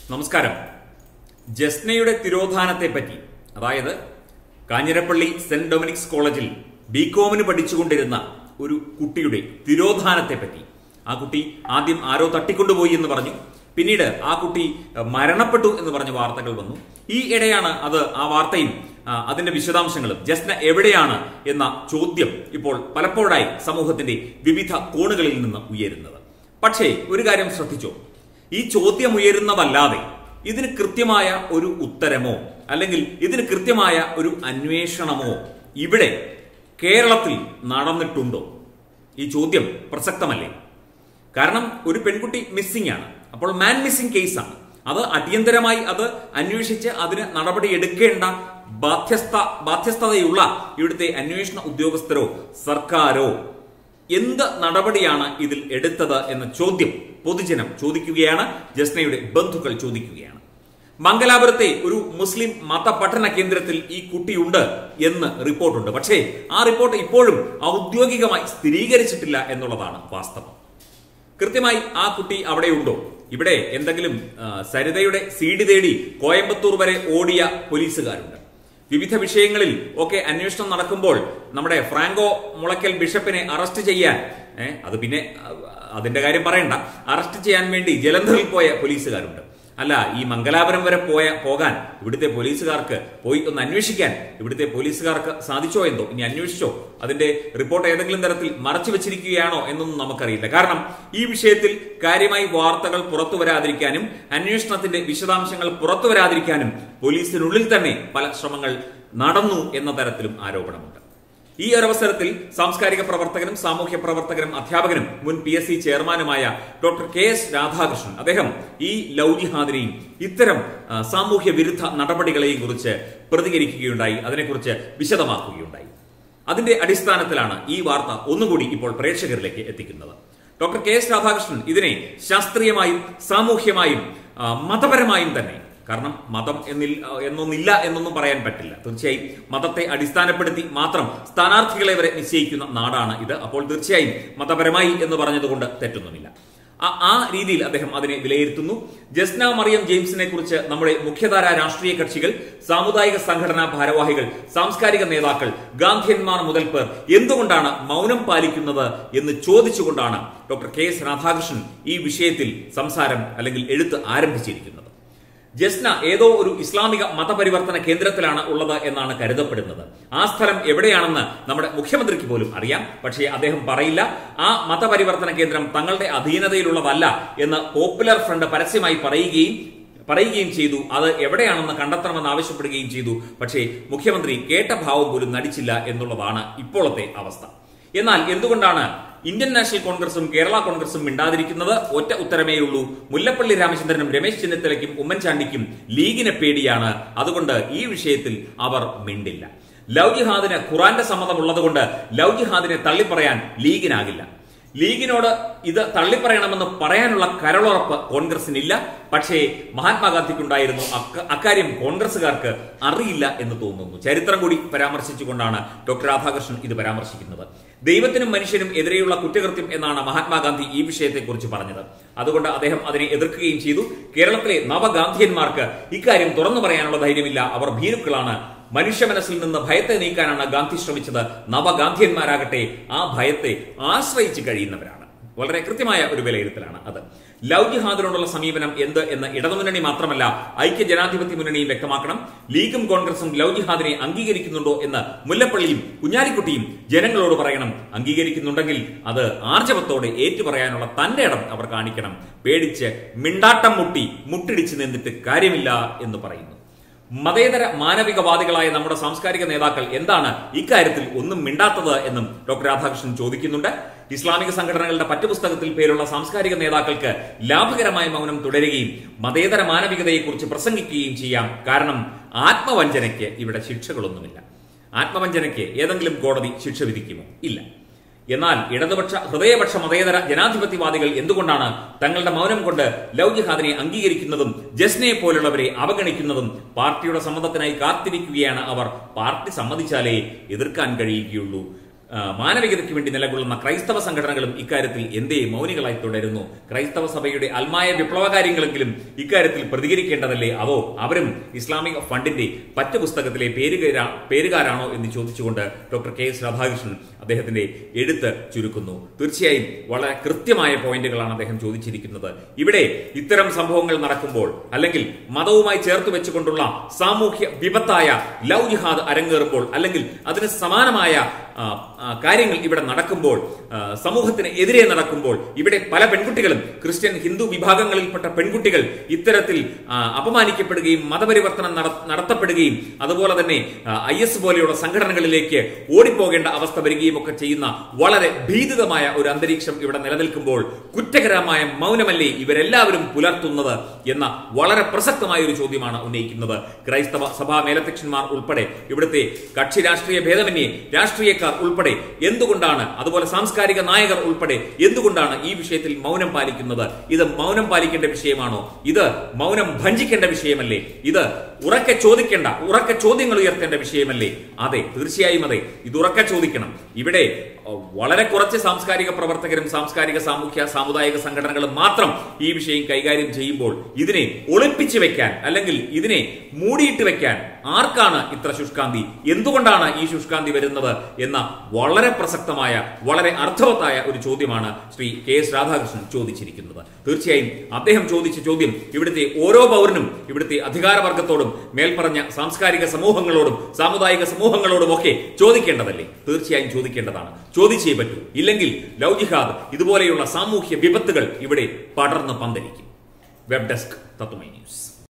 നമസ്കാരം ജസ്നയുടെ തിരോധാനത്തെ പറ്റി അതായത് കാഞ്ഞിരപ്പള്ളി സെന്റ് ഡൊമിനിക്സ് കോളേജിൽ ബികോമിന് പഠിച്ചുകൊണ്ടിരുന്ന ഒരു കുട്ടിയുടെ തിരോധാനത്തെ പറ്റി ആ കുട്ടി ആദ്യം ആരോ തട്ടിക്കൊണ്ടുപോയി എന്ന് പറഞ്ഞു പിന്നീട് ആ കുട്ടി അഹ്, മരണപ്പെട്ടു എന്ന് പറഞ്ഞ വാർത്തകൾ വന്നു ഈ ഇടെയാണ് അത് ആ വാർത്തയും ആ, അതിന്റെ വിശദാംശങ്ങളും ജസ്ന എവിടെയാണ് എന്ന ചോദ്യം ഇപ്പോൾ പലപ്പോഴായി സമൂഹത്തിന്റെ വിവിധ കോണുകളിൽ നിന്ന് ഉയരുന്നത് പക്ഷേ ഒരു കാര്യം ശ്രദ്ധിച്ചോ ഈ ചോദ്യം ഉയരുന്നതല്ലാതെ ഇതിന് കൃത്യമായ ഒരു ഉത്തരമോ അല്ലെങ്കിൽ ഇതിന് കൃത്യമായ ഒരു അന്വേഷണമോ ഇവിടെ കേരളത്തിൽ നടന്നിട്ടുണ്ടോ ഈ ചോദ്യം പ്രസക്തമല്ലേ കാരണം ഒരു പെൺകുട്ടി മിസ്സിംഗ് ആണ് അപ്പോൾ മാൻ മിസ്സിംഗ് കേസാണ് അത് അടിയന്തരമായി അത് അന്വേഷിച്ച് അതിന് നടപടി എടുക്കേണ്ട ബാധ്യസ്ഥ ബാധ്യസ്ഥതയുള്ള ഇവിടുത്തെ അന്വേഷണ ഉദ്യോഗസ്ഥരോ സർക്കാരോ എന്ത് നടപടിയാണ് ഇതിൽ എടുത്തത് എന്ന ചോദ്യം പൊതുജനം ചോദിക്കുകയാണ് ജസ്നയുടെ ബന്ധുക്കൾ ചോദിക്കുകയാണ് മംഗലാപുരത്തെ ഒരു മുസ്ലിം മതപഠന കേന്ദ്രത്തിൽ ഈ കുട്ടിയുണ്ട് എന്ന് റിപ്പോർട്ടുണ്ട് പക്ഷേ ആ റിപ്പോർട്ട് ഇപ്പോഴും ഔദ്യോഗികമായി സ്ഥിരീകരിച്ചിട്ടില്ല എന്നുള്ളതാണ് വാസ്തവം കൃത്യമായി ആ കുട്ടി അവിടെ ഉണ്ടോ ഇവിടെ എന്തെങ്കിലും ആ, സരിതയുടെ സീഡ് തേടി കോയമ്പത്തൂർ വരെ ഓടിയ പോലീസുകാരുണ്ട് വിവിധ വിഷയങ്ങളിൽ ഒക്കെ അന്വേഷണം നടക്കുമ്പോൾ നമ്മുടെ ഫ്രാങ്കോ മുളയ്ക്കൽ ബിഷപ്പിനെ അറസ്റ്റ് ചെയ്യാൻ ഏ, അത് പിന്നെ ആ, അതിന്റെ കാര്യം പറയണ്ട അറസ്റ്റ് ചെയ്യാൻ വേണ്ടി ജലന്ധറിൽ പോയ പോലീസുകാരുണ്ട് അല്ല ഈ മംഗലാപുരം വരെ പോയ പോകാൻ ഇവിടുത്തെ പോലീസുകാർക്ക് പോയി ഒന്ന് അന്വേഷിക്കാൻ ഇവിടുത്തെ പോലീസുകാർക്ക് സാധിച്ചോ എന്തോ ഇനി അന്വേഷിച്ചോ അതിന്റെ റിപ്പോർട്ട് ഏതെങ്കിലും തരത്തിൽ മറച്ചു വെച്ചിരിക്കുകയാണോ എന്നൊന്നും നമുക്കറിയില്ല കാരണം ഈ വിഷയത്തിൽ കാര്യമായി വാർത്തകൾ പുറത്തു വരാതിരിക്കാനും അന്വേഷണത്തിന്റെ വിശദാംശങ്ങൾ പുറത്തു വരാതിരിക്കാനും പോലീസിനുള്ളിൽ തന്നെ പല ശ്രമങ്ങൾ നടന്നു എന്ന തരത്തിലും ആരോപണമുണ്ട് ഈ ഒരവസരത്തിൽ സാംസ്കാരിക പ്രവർത്തകനും സാമൂഹ്യ പ്രവർത്തകനും അധ്യാപകനും മുൻ പി എസ് സി ചെയർമാനുമായ ഡോക്ടർ കെ എസ് രാധാകൃഷ്ണൻ അദ്ദേഹം ഈ ലവ് ജിഹാദിനെയും ഇത്തരം ആ, സാമൂഹ്യ വിരുദ്ധ നടപടികളെയും കുറിച്ച് പ്രതികരിക്കുകയുണ്ടായി അതിനെക്കുറിച്ച് വിശദമാക്കുകയുണ്ടായി അതിന്റെ അടിസ്ഥാനത്തിലാണ് ഈ വാർത്ത ഒന്നുകൂടി ഇപ്പോൾ പ്രേക്ഷകരിലേക്ക് എത്തിക്കുന്നത് ഡോക്ടർ കെ എസ് രാധാകൃഷ്ണൻ ഇതിനെ ശാസ്ത്രീയമായും സാമൂഹ്യമായും ആ, മതപരമായും തന്നെ കാരണം മതം എന്നിൽ എന്നൊന്നില്ല എന്നൊന്നും പറയാൻ പറ്റില്ല തീർച്ചയായും മതത്തെ അടിസ്ഥാനപ്പെടുത്തി മാത്രം സ്ഥാനാർത്ഥികളെ വരെ നിശ്ചയിക്കുന്ന നാടാണ് ഇത് അപ്പോൾ തീർച്ചയായും മതപരമായി എന്ന് പറഞ്ഞതുകൊണ്ട് തെറ്റൊന്നുമില്ല ആ- ആ രീതിയിൽ അദ്ദേഹം അതിനെ വിലയിരുത്തുന്നു ജസ്ന മറിയം ജെയിംസിനെ കുറിച്ച് നമ്മുടെ മുഖ്യധാര രാഷ്ട്രീയ കക്ഷികൾ സാമുദായിക സംഘടനാ ഭാരവാഹികൾ സാംസ്കാരിക നേതാക്കൾ ഗാന്ധിയന്മാർ മുതൽ പേർ എന്തുകൊണ്ടാണ് മൗനം പാലിക്കുന്നത് എന്ന് ചോദിച്ചുകൊണ്ടാണ് ഡോക്ടർ കെ എസ് രാധാകൃഷ്ണൻ ഈ വിഷയത്തിൽ സംസാരം അല്ലെങ്കിൽ എഴുത്ത് ആരംഭിച്ചിരിക്കുന്നത് ജസ്ന ഏതോ ഒരു ഇസ്ലാമിക മതപരിവർത്തന കേന്ദ്രത്തിലാണ് ഉള്ളത് എന്നാണ് കരുതപ്പെടുന്നത് ആ സ്ഥലം എവിടെയാണെന്ന് നമ്മുടെ മുഖ്യമന്ത്രിക്ക് പോലും അറിയാം പക്ഷേ അദ്ദേഹം പറയില്ല ആ മതപരിവർത്തന കേന്ദ്രം തങ്ങളുടെ അധീനതയിലുള്ളതല്ല എന്ന് പോപ്പുലർ ഫ്രണ്ട് പരസ്യമായി പറയുകയും പറയുകയും ചെയ്തു അത് എവിടെയാണെന്ന് കണ്ടെത്തണമെന്ന് ആവശ്യപ്പെടുകയും ചെയ്തു പക്ഷേ മുഖ്യമന്ത്രി കേട്ട ഭാവം പോലും നടിച്ചില്ല എന്നുള്ളതാണ് ഇപ്പോഴത്തെ അവസ്ഥ എന്നാൽ എന്തുകൊണ്ടാണ് ഇന്ത്യൻ നാഷണൽ കോൺഗ്രസും കേരള കോൺഗ്രസും മിണ്ടാതിരിക്കുന്നത് ഒറ്റ ഉത്തരമേ ഉള്ളൂ മുല്ലപ്പള്ളി രാമചന്ദ്രനും രമേശ് ചെന്നിത്തലയ്ക്കും ഉമ്മൻചാണ്ടിക്കും ലീഗിനെ പേടിയാണ് അതുകൊണ്ട് ഈ വിഷയത്തിൽ അവർ മിണ്ടില്ല ലവ് ജിഹാദിന് ഖുറാന്റെ സമ്മതമുള്ളതുകൊണ്ട് ലവ് ജിഹാദിനെ തള്ളിപ്പറയാൻ ലീഗിനാകില്ല ലീഗിനോട് ഇത് തള്ളിപ്പറയണമെന്ന് പറയാനുള്ള കരളുറപ്പ് കോൺഗ്രസിനില്ല പക്ഷേ മഹാത്മാഗാന്ധിക്കുണ്ടായിരുന്നു അക്ക- അക്കാര്യം കോൺഗ്രസുകാർക്ക് അറിയില്ല എന്ന് തോന്നുന്നു ചരിത്രം കൂടി പരാമർശിച്ചുകൊണ്ടാണ് ഡോക്ടർ രാധാകൃഷ്ണൻ ഇത് പരാമർശിക്കുന്നത് ദൈവത്തിനും മനുഷ്യനും എതിരെയുള്ള കുറ്റകൃത്യം എന്നാണ് മഹാത്മാഗാന്ധി ഈ വിഷയത്തെക്കുറിച്ച് പറഞ്ഞത് അതുകൊണ്ട് അദ്ദേഹം അതിനെ എതിർക്കുകയും ചെയ്തു കേരളത്തിലെ നവഗാന്ധിയന്മാർക്ക് ഇക്കാര്യം തുറന്നു പറയാനുള്ള ധൈര്യമില്ല അവർ ഭീരുക്കളാണ് മനുഷ്യ മനസ്സിൽ നിന്ന് ഭയത്തെ നീക്കാനാണ് ഗാന്ധി ശ്രമിച്ചത് നവഗാന്ധിയന്മാരാകട്ടെ ആ ഭയത്തെ ആശ്രയിച്ച് കഴിയുന്നവരാണ് വളരെ കൃത്യമായ ഒരു വിലയിരുത്തലാണ് അത് ലവ് ജിഹാദിനോടുള്ള സമീപനം എന്ത് എന്ന് ഇടതുമുന്നണി മാത്രമല്ല ഐക്യ ജനാധിപത്യ മുന്നണിയും വ്യക്തമാക്കണം ലീഗും കോൺഗ്രസും ലവ് ജിഹാദിനെ അംഗീകരിക്കുന്നുണ്ടോ എന്ന് മുല്ലപ്പള്ളിയും കുഞ്ഞാലിക്കുട്ടിയും ജനങ്ങളോട് പറയണം അംഗീകരിക്കുന്നുണ്ടെങ്കിൽ അത് ആർജവത്തോടെ ഏറ്റുപറയാനുള്ള തന്റെ ഇടം അവർ കാണിക്കണം പേടിച്ച് മിണ്ടാട്ടം മുട്ടി മുട്ടിടിച്ച് നിന്നിട്ട് കാര്യമില്ല എന്ന് പറയുന്നു മതേതര മാനവികവാദികളായ നമ്മുടെ സാംസ്കാരിക നേതാക്കൾ എന്താണ് ഇക്കാര്യത്തിൽ ഒന്നും മിണ്ടാത്തത് എന്നും ഡോക്ടർ രാധാകൃഷ്ണൻ ചോദിക്കുന്നുണ്ട് ഇസ്ലാമിക സംഘടനകളുടെ പറ്റുപുസ്തകത്തിൽ പേരുള്ള സാംസ്കാരിക നേതാക്കൾക്ക് ലാഭകരമായ മൗനം തുടരുകയും മതേതര മാനവികതയെക്കുറിച്ച് പ്രസംഗിക്കുകയും ചെയ്യാം കാരണം ആത്മവഞ്ചനയ്ക്ക് ഇവിടെ ശിക്ഷകളൊന്നുമില്ല ആത്മവഞ്ചനയ്ക്ക് ഏതെങ്കിലും കോടതി ശിക്ഷ വിധിക്കുമോ ഇല്ല എന്നാൽ ഇടതുപക്ഷ ഹൃദയപക്ഷ മതേതര ജനാധിപത്യവാദികൾ എന്തുകൊണ്ടാണ് തങ്ങളുടെ മൗനം കൊണ്ട് ലവ് ജിഹാദിനെ അംഗീകരിക്കുന്നതും ജസ്നയെ പോലുള്ളവരെ അവഗണിക്കുന്നതും പാർട്ടിയുടെ സമ്മതത്തിനായി കാത്തിരിക്കുകയാണ് അവർ പാർട്ടി സമ്മതിച്ചാലേ എതിർക്കാൻ കഴിയുകയുള്ളൂ ആ, മാനവികതയ്ക്ക് വേണ്ടി നിലകൊള്ളുന്ന ക്രൈസ്തവ സംഘടനകളും ഇക്കാര്യത്തിൽ എന്തേ മൗനികളായി തുടരുന്നു ക്രൈസ്തവ സഭയുടെ അൽമായ വിപ്ലവകാര്യങ്ങളെങ്കിലും ഇക്കാര്യത്തിൽ പ്രതികരിക്കേണ്ടതല്ലേ അവോ അവരും ഇസ്ലാമിക ഫണ്ടിന്റെ പറ്റ പുസ്തകത്തിലെ പേരുകാരാ പേരുകാരാണോ എന്ന് ചോദിച്ചുകൊണ്ട് ഡോക്ടർ കെ എസ് രാധാകൃഷ്ണൻ അദ്ദേഹത്തിന്റെ എഴുത്ത് ചുരുക്കുന്നു തീർച്ചയായും വളരെ കൃത്യമായ പോയിന്റുകളാണ് അദ്ദേഹം ചോദിച്ചിരിക്കുന്നത് ഇവിടെ ഇത്തരം സംഭവങ്ങൾ നടക്കുമ്പോൾ അല്ലെങ്കിൽ മതവുമായി ചേർത്ത് വെച്ചുകൊണ്ടുള്ള സാമൂഹ്യ വിപത്തായ ലവ് ജിഹാദ് അരങ്ങേറുമ്പോൾ അല്ലെങ്കിൽ അതിന് സമാനമായ ആ, ആ, കാര്യങ്ങൾ ഇവിടെ നടക്കുമ്പോൾ ആ, സമൂഹത്തിന് എതിരെ നടക്കുമ്പോൾ ഇവിടെ പല പെൺകുട്ടികളും ക്രിസ്ത്യൻ ഹിന്ദു വിഭാഗങ്ങളിൽപ്പെട്ട പെൺകുട്ടികൾ ഇത്തരത്തിൽ ആ, അപമാനിക്കപ്പെടുകയും മതപരിവർത്തനം നട- നടത്തപ്പെടുകയും അതുപോലെ തന്നെ ഐ എസ് പോലെയുള്ള സംഘടനകളിലേക്ക് ഓടിപ്പോകേണ്ട അവസ്ഥ വരികയും ഒക്കെ ചെയ്യുന്ന വളരെ ഭീതിതമായ ഒരു അന്തരീക്ഷം ഇവിടെ നിലനിൽക്കുമ്പോൾ കുറ്റകരമായ മൗനമല്ലേ ഇവരെല്ലാവരും പുലർത്തുന്നത് എന്ന വളരെ പ്രസക്തമായ ഒരു ചോദ്യമാണ് ഉന്നയിക്കുന്നത് ക്രൈസ്തവ സഭാ മേലധ്യക്ഷന്മാർ ഉൾപ്പെടെ ഇവിടുത്തെ കക്ഷി രാഷ്ട്രീയ ഭേദമന്യേ രാഷ്ട്രീയക്കാർ ഉൾപ്പെടെ എന്തുകൊണ്ടാണ് അതുപോലെ സാംസ്കാരിക നായകർ ഉൾപ്പെടെ എന്തുകൊണ്ടാണ് ഈ വിഷയത്തിൽ മൗനം പാലിക്കുന്നത് ഇത് മൗനം പാലിക്കേണ്ട വിഷയമാണോ ഇത് മൗനം ഭഞ്ചിക്കേണ്ട വിഷയമല്ലേ ഇത് ഉറക്കെ ചോദിക്കേണ്ട ഉറക്കെ ചോദ്യങ്ങൾ ഉയർത്തേണ്ട വിഷയമല്ലേ അതെ തീർച്ചയായും അതെ ഇത് ഉറക്കെ ചോദിക്കണം ഇവിടെ അഹ്, വളരെ കുറച്ച് സാംസ്കാരിക പ്രവർത്തകരും സാംസ്കാരിക സാമൂഹ്യ സാമുദായിക സംഘടനകളും മാത്രം ഈ വിഷയം കൈകാര്യം ചെയ്യുമ്പോൾ ഇതിനെ ഒളിപ്പിച്ചു വെക്കാൻ അല്ലെങ്കിൽ ഇതിനെ മൂടിയിട്ട് വെക്കാൻ ആർക്കാണ് ഇത്ര ശുഷ്കാന്തി എന്തുകൊണ്ടാണ് ഈ ശുഷ്കാന്തി വരുന്നത് എന്ന വളരെ പ്രസക്തമായ വളരെ അർത്ഥവത്തായ ഒരു ചോദ്യമാണ് ശ്രീ കെ എസ് രാധാകൃഷ്ണൻ ചോദിച്ചിരിക്കുന്നത് തീർച്ചയായും അദ്ദേഹം ചോദിച്ച ചോദ്യം ഇവിടുത്തെ ഓരോ പൗരനും ഇവിടുത്തെ അധികാരവർഗത്തോടും മേൽപ്പറഞ്ഞ സാംസ്കാരിക സമൂഹങ്ങളോടും സാമുദായിക സമൂഹങ്ങളോടും ഒക്കെ ചോദിക്കേണ്ടതല്ലേ തീർച്ചയായും ചോദിക്കേണ്ടതാണ് ചോദിച്ചേ പറ്റൂ ഇല്ലെങ്കിൽ ലവ് ജിഹാദ് ഇതുപോലെയുള്ള സാമൂഹ്യ വിപത്തുകൾ ഇവിടെ പടർന്ന് പന്തലിക്കും വെബ് ഡെസ്ക് തത്വമൈ ന്യൂസ്